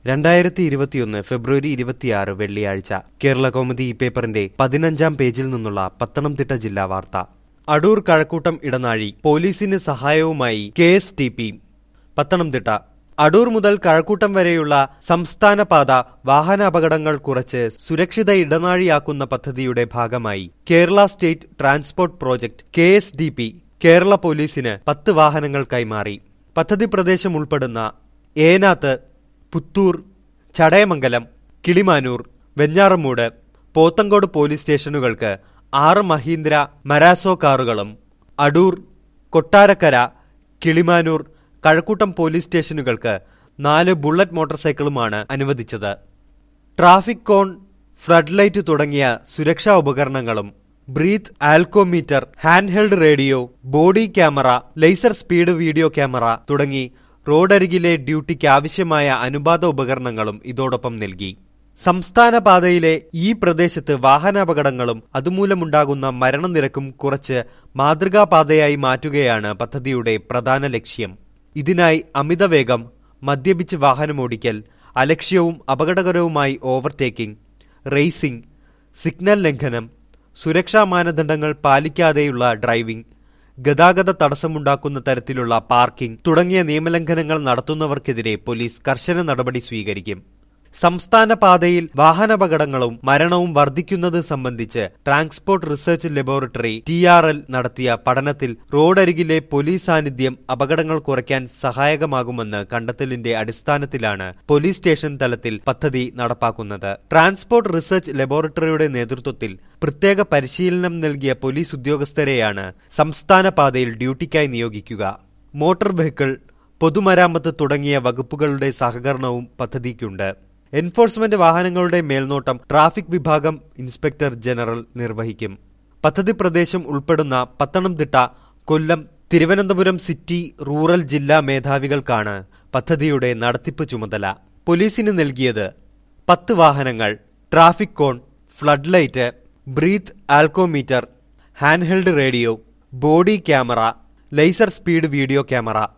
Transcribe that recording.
രണ്ടായിരത്തി ഇരുപത്തിയൊന്ന് ഫെബ്രുവരി ഇരുപത്തിയാറ് വെള്ളിയാഴ്ച കേരള കൗമുദി ഈ പേപ്പറിന്റെ പതിനഞ്ചാം പേജിൽ നിന്നുള്ള പത്തനംതിട്ട ജില്ലാ വാർത്ത അടൂർ കഴക്കൂട്ടം ഇടനാഴി പോലീസിന് സഹായവുമായി K S T P Pathanamthitta Adoor മുതൽ കഴക്കൂട്ടം വരെയുള്ള സംസ്ഥാന പാത വാഹനാപകടങ്ങൾ കുറച്ച് സുരക്ഷിത ഇടനാഴിയാക്കുന്ന പദ്ധതിയുടെ ഭാഗമായി Kerala state transport project K S D P Kerala പോലീസിന് പത്ത് വാഹനങ്ങൾ കൈമാറി പദ്ധതി പ്രദേശം ഉൾപ്പെടുന്ന ഏനാത്ത് പുത്തൂർ ചടയമംഗലം കിളിമാനൂർ വെഞ്ഞാറമൂട് പോത്തങ്കോട് പോലീസ് സ്റ്റേഷനുകൾക്ക് ആറ് മഹീന്ദ്ര മരാസോ കാറുകളും അടൂർ കൊട്ടാരക്കര കിളിമാനൂർ കഴക്കൂട്ടം പോലീസ് സ്റ്റേഷനുകൾക്ക് നാല് ബുള്ളറ്റ് മോട്ടോർ സൈക്കിളുമാണ് അനുവദിച്ചത് ട്രാഫിക് കോൺ ഫ്ലഡ് ലൈറ്റ് തുടങ്ങിയ സുരക്ഷാ ഉപകരണങ്ങളും breath alcometer hand held radio body camera laser speed video camera തുടങ്ങി റോഡരികിലെ ഡ്യൂട്ടിക്ക് ആവശ്യമായ അനുപാത ഉപകരണങ്ങളും ഇതോടൊപ്പം നൽകി സംസ്ഥാന പാതയിലെ ഈ പ്രദേശത്ത് വാഹനാപകടങ്ങളും അതുമൂലമുണ്ടാകുന്ന മരണനിരക്കും കുറച്ച് മാതൃകാ പാതയായി മാറ്റുകയാണ് പദ്ധതിയുടെ പ്രധാന ലക്ഷ്യം ഇതിനായി അമിതവേഗം മദ്യപിച്ച് വാഹനമോടിക്കൽ അലക്ഷ്യവും അപകടകരവുമായി ഓവർടേക്കിംഗ് റേസിംഗ് സിഗ്നൽ ലംഘനം സുരക്ഷാ മാനദണ്ഡങ്ങൾ പാലിക്കാതെയുള്ള ഡ്രൈവിംഗ് ഗതാഗത തടസ്സമുണ്ടാക്കുന്ന തരത്തിലുള്ള പാർക്കിംഗ് തുടങ്ങിയ നിയമലംഘനങ്ങൾ നടത്തുന്നവർക്കെതിരെ പോലീസ് കർശന നടപടി സ്വീകരിക്കും സംസ്ഥാന പാതയിൽ വാഹനാപകടങ്ങളും മരണവും വർദ്ധിക്കുന്നത് സംബന്ധിച്ച് transport research laboratory T R L നടത്തിയ പഠനത്തിൽ റോഡരികിലെ പോലീസ് സാന്നിധ്യം അപകടങ്ങൾ കുറയ്ക്കാൻ സഹായകമാകുമെന്ന് കണ്ടെത്തലിന്റെ അടിസ്ഥാനത്തിലാണ് പോലീസ് സ്റ്റേഷൻ തലത്തിൽ പദ്ധതി നടപ്പാക്കുന്നത് ട്രാൻസ്പോർട്ട് റിസർച്ച് ലബോറട്ടറിയുടെ നേതൃത്വത്തിൽ പ്രത്യേക പരിശീലനം നൽകിയ പോലീസ് ഉദ്യോഗസ്ഥരെയാണ് സംസ്ഥാന പാതയിൽ ഡ്യൂട്ടിക്കായി നിയോഗിക്കുക മോട്ടോർ വെഹിക്കിൾ പൊതുമരാമത്ത് തുടങ്ങിയ വകുപ്പുകളുടെ സഹകരണവും പദ്ധതിക്കുണ്ട് എൻഫോഴ്സ്മെന്റ് വാഹനങ്ങളുടെ മേൽനോട്ടം ട്രാഫിക് വിഭാഗം ഇൻസ്പെക്ടർ ജനറൽ നിർവഹിക്കും പദ്ധതി പ്രദേശം ഉൾപ്പെടുന്ന പത്തനംതിട്ട കൊല്ലം തിരുവനന്തപുരം സിറ്റി റൂറൽ ജില്ലാ മേധാവികൾക്കാണ് പദ്ധതിയുടെ നടത്തിപ്പ് ചുമതല പോലീസിന് നൽകിയത് പത്ത് വാഹനങ്ങൾ traffic cone flood light breath alcometer hand held radio body camera laser speed video camera